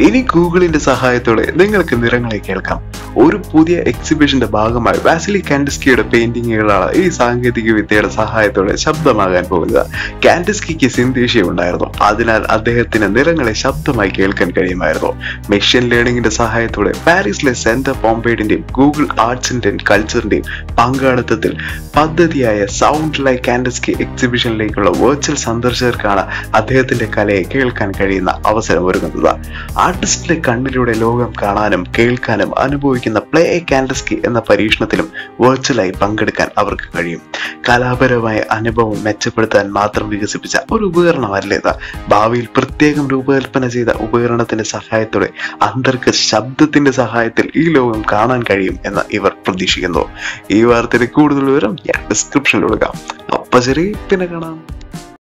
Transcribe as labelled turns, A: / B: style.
A: ഇനി ഗൂഗിളിന്റെ സഹായത്തോടെ നിങ്ങൾക്ക് നിറങ്ങളെ കേൾക്കാം ഒരു പുതിയ എക്സിബിഷന്റെ ഭാഗമായി വാസിലി കാൻഡിസ്കിയുടെ പെയിന്റിങ്ങുകളാണ് ഈ സാങ്കേതിക വിദ്യയുടെ സഹായത്തോടെ ശബ്ദമാകാൻ പോകുന്നത് കാൻഡിസ്കിക്ക് സിന്തേഷ്യ ഉണ്ടായിരുന്നു അതിനാൽ അദ്ദേഹത്തിന് നിറങ്ങളെ ശബ്ദമായി കേൾക്കാൻ കഴിയുമായിരുന്നു മെഷീൻ ലേണിംഗിന്റെ സഹായത്തോടെ പാരീസിലെ സെന്റർ പോംപേഡിന്റെയും ഗൂഗിൾ ആർട്സിന്റെയും കൾച്ചറിന്റെയും പങ്കാളിത്തത്തിൽ പദ്ധതിയായ സൗണ്ട് ലൈക്ക് കാൻഡിസ്കി എക്സിബിഷനിലേക്കുള്ള വെർച്വൽ സന്ദർശകർക്കാണ് അദ്ദേഹത്തിന്റെ കലയെ കേൾക്കാൻ കഴിയുന്ന അവസരം ഒരുങ്ങുന്നത് ആർട്ടിസ്റ്റിന്റെ കണ്ണിലൂടെ ലോകം കാണാനും കേൾക്കാനും അനുഭവിക്കുന്ന പ്ലേ എ കാൻഡസ്കി എന്ന പരീക്ഷണത്തിലും വെർച്വലായി പങ്കെടുക്കാൻ അവർക്ക് കഴിയും കലാപരമായ അനുഭവം മെച്ചപ്പെടുത്താൻ മാത്രം വികസിപ്പിച്ച ഒരു ഉപകരണമല്ല ഇത് ഭാവിയിൽ പ്രത്യേകം രൂപകൽപ്പന ചെയ്ത ഉപകരണത്തിന്റെ സഹായത്തോടെ അന്തർക്ക് ശബ്ദത്തിന്റെ സഹായത്തിൽ ഈ ലോകം കാണാൻ കഴിയും എന്ന് ഇവർ പ്രതീക്ഷിക്കുന്നു ഈ വാർത്തയുടെ കൂടുതൽ വിവരം ഞാൻ ഡിസ്ക്രിപ്ഷനിൽ കൊടുക്കാം അപ്പൊ ശരി പിന്നെ കാണാം